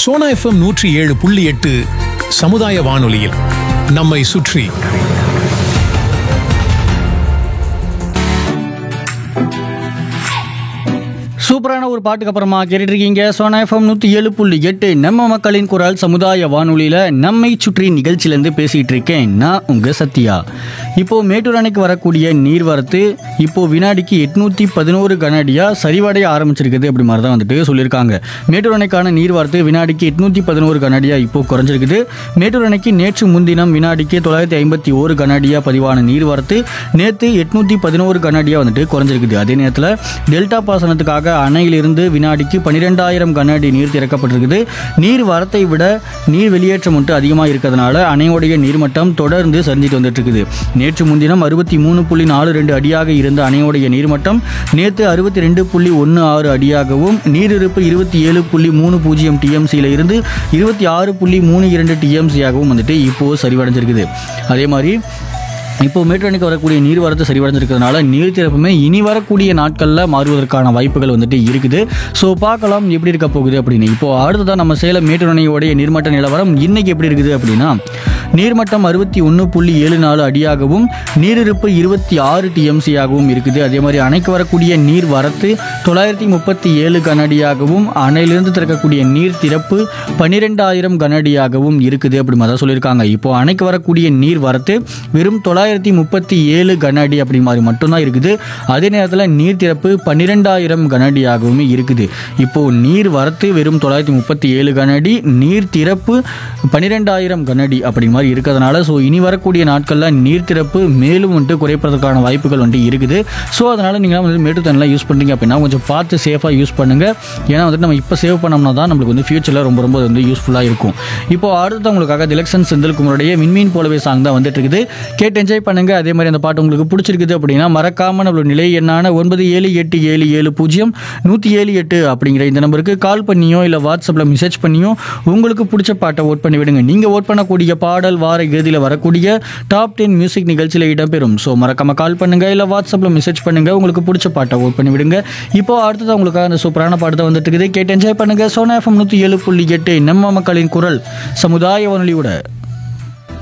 Sona FM நூற்றி ஏழு புள்ளி எட்டு சமுதாய வானொலியில் நம்மை சுற்றி சூப்பரான ஒரு பாட்டுக்கு அப்புறமா கேட்டுட்டு இருக்கீங்க சோனா எஃப்எம் நூற்றி ஏழு புள்ளி எட்டு நம்ம மக்களின் குரல் சமுதாய வானொலியில் நம்மை சுற்றி நிகழ்ச்சியிலேருந்து பேசிகிட்டு இருக்கேன் நான் உங்கள் சத்யா இப்போ மேட்டூர் அணைக்கு வரக்கூடிய நீர்வரத்து இப்போ வினாடிக்கு எட்நூற்றி பதினோரு கனஅடியாக சரிவடைய ஆரம்பிச்சிருக்குது அப்படி மாதிரி தான் வந்துட்டு சொல்லியிருக்காங்க மேட்டூர் அணைக்கான நீர்வரத்து வினாடிக்கு எட்நூற்றி பதினோரு கனஅடியாக இப்போ குறைஞ்சிருக்குது மேட்டூர் அணைக்கு நேற்று முன்தினம் வினாடிக்கு தொள்ளாயிரத்தி ஐம்பத்தி ஒரு கனஅடியாக பதிவான நீர்வரத்து நேற்று எட்நூற்றி பதினோரு கனஅடியாக வந்துட்டு குறைஞ்சிருக்குது அதே நேரத்தில் டெல்டா பாசனத்துக்காக அணையிலிருந்து வினாடிக்கு பன்னிரெண்டாயிரம் கன அடி நீர் திறக்கப்பட்டிருக்குது நீர் வரத்தை விட நீர் வெளியேற்றம் மட்டும் அதிகமாக இருக்கிறதுனால அணையோடைய நீர்மட்டம் தொடர்ந்து சரிஞ்சிட்டு வந்துட்டு இருக்குது நேற்று முன்தினம் அறுபத்தி மூணு புள்ளி நாலு ரெண்டு அடியாக இருந்த அணையோடைய நீர்மட்டம் நேற்று அறுபத்தி ரெண்டு புள்ளி ஒன்று ஆறு அடியாகவும் நீரிருப்பு இருபத்தி ஏழு புள்ளி மூணு பூஜ்ஜியம் டிஎம்சியில் இருந்து இருபத்தி ஆறு புள்ளி மூணு இரண்டு டிஎம்சியாகவும் வந்துட்டு இப்போது சரிவடைஞ்சிருக்குது அதே மாதிரி இப்போ மேட்டூர் அணைக்கு வரக்கூடிய நீர் வரத்து சரிவடைஞ்சிருக்கிறதுனால நீர் திறப்புமே இனி வரக்கூடிய நாட்களில் மாறுவதற்கான வாய்ப்புகள் வந்துட்டு இருக்குது ஸோ பார்க்கலாம் எப்படி இருக்க போகுது அப்படின்னு இப்போ அடுத்ததான் நம்ம சேலம் மேட்டூர் அணையோடைய நீர்மட்ட நிலவரம் இன்னைக்கு எப்படி இருக்குது அப்படின்னா நீர்மட்டம் அறுபத்தி ஒன்று புள்ளி ஏழு நாலு அடியாகவும் நீரிருப்பு இருபத்தி ஆறு டிஎம்சியாகவும் இருக்குது அதே மாதிரி அணைக்கு வரக்கூடிய நீர் வரத்து தொள்ளாயிரத்தி முப்பத்தி ஏழு கனஅடியாகவும் அணையிலிருந்து திறக்கக்கூடிய நீர் திறப்பு பன்னிரெண்டாயிரம் கனஅடியாகவும் இருக்குது அப்படி மாதிரி தான் சொல்லியிருக்காங்க இப்போ அணைக்கு வரக்கூடிய நீர் வரத்து வெறும் தொள்ளாயிரத்தி முப்பத்தி ஏழு கன அடி அப்படி மாதிரி மட்டும்தான் இருக்குது அதே நேரத்தில் நீர் திறப்பு பன்னிரெண்டாயிரம் கன அடியாகவும் இருக்குது இப்போ நீர் வரத்து வெறும் தொள்ளாயிரத்தி முப்பத்தி ஏழு கன அடி நீர் திறப்பு பன்னிரெண்டாயிரம் கன அடி அப்படி மாதிரி இருக்கிறதுனால ஸோ இனி வரக்கூடிய நாட்களில் நீர் திறப்பு மேலும் வந்துட்டு குறைப்பதற்கான வாய்ப்புகள் வந்துட்டு இருக்குது ஸோ அதனால் நீங்கள் வந்து மேட்டு தண்ணிலாம் யூஸ் பண்ணுறீங்க அப்படின்னா கொஞ்சம் பார்த்து சேஃபாக யூஸ் பண்ணுங்கள் ஏன்னா வந்துட்டு நம்ம இப்போ சேவ் பண்ணோம்னா தான் நம்மளுக்கு வந்து ஃபியூச்சரில் ரொம்ப ரொம்ப வந்து யூஸ்ஃபுல்லாக இருக்கும் இப்போ அடுத்து உங்களுக்காக திலக்ஷன் செந்தில்குமருடைய மின்மீன் போலவே சாங் தான் வந்துட்டு இருக்குது கேட்டு என்ஜாய் பண்ணுங்க அதே மாதிரி அந்த பாட்டு உங்களுக்கு பிடிச்சிருக்குது அப்படின்னா மறக்காம நம்மளோட நிலை எண்ணான ஒன்பது ஏழு எட்டு ஏழு ஏழு பூஜ்ஜியம் நூற்றி ஏழு எட்டு அப்படிங்கிற இந்த நம்பருக்கு கால் பண்ணியோ இல்லை வாட்ஸ்அப்பில் மெசேஜ் பண்ணியோ உங்களுக்கு பிடிச்ச பாட்டை ஓட் பண்ணி விடுங்க நீங்கள் ஓட் பண்ணக்கூடிய பாடல் வார இறுதியில் வரக்கூடிய டாப் டென் மியூசிக் நிகழ்ச்சியில் இடம்பெறும் ஸோ மறக்காம கால் பண்ணுங்க இல்லை வாட்ஸ்அப்பில் மெசேஜ் பண்ணுங்க உங்களுக்கு பிடிச்ச பாட்டை ஓட் பண்ணி விடுங்க இப்போ அடுத்தது உங்களுக்காக அந்த சூப்பரான பாட்டு தான் வந்துட்டு இருக்குது கேட்டு என்ஜாய் பண்ணுங்க சோனா எஃப்எம் நூற்றி ஏழு புள்ளி எட்டு நம்ம மக்களின் குரல் சமுதாய வானொலியோட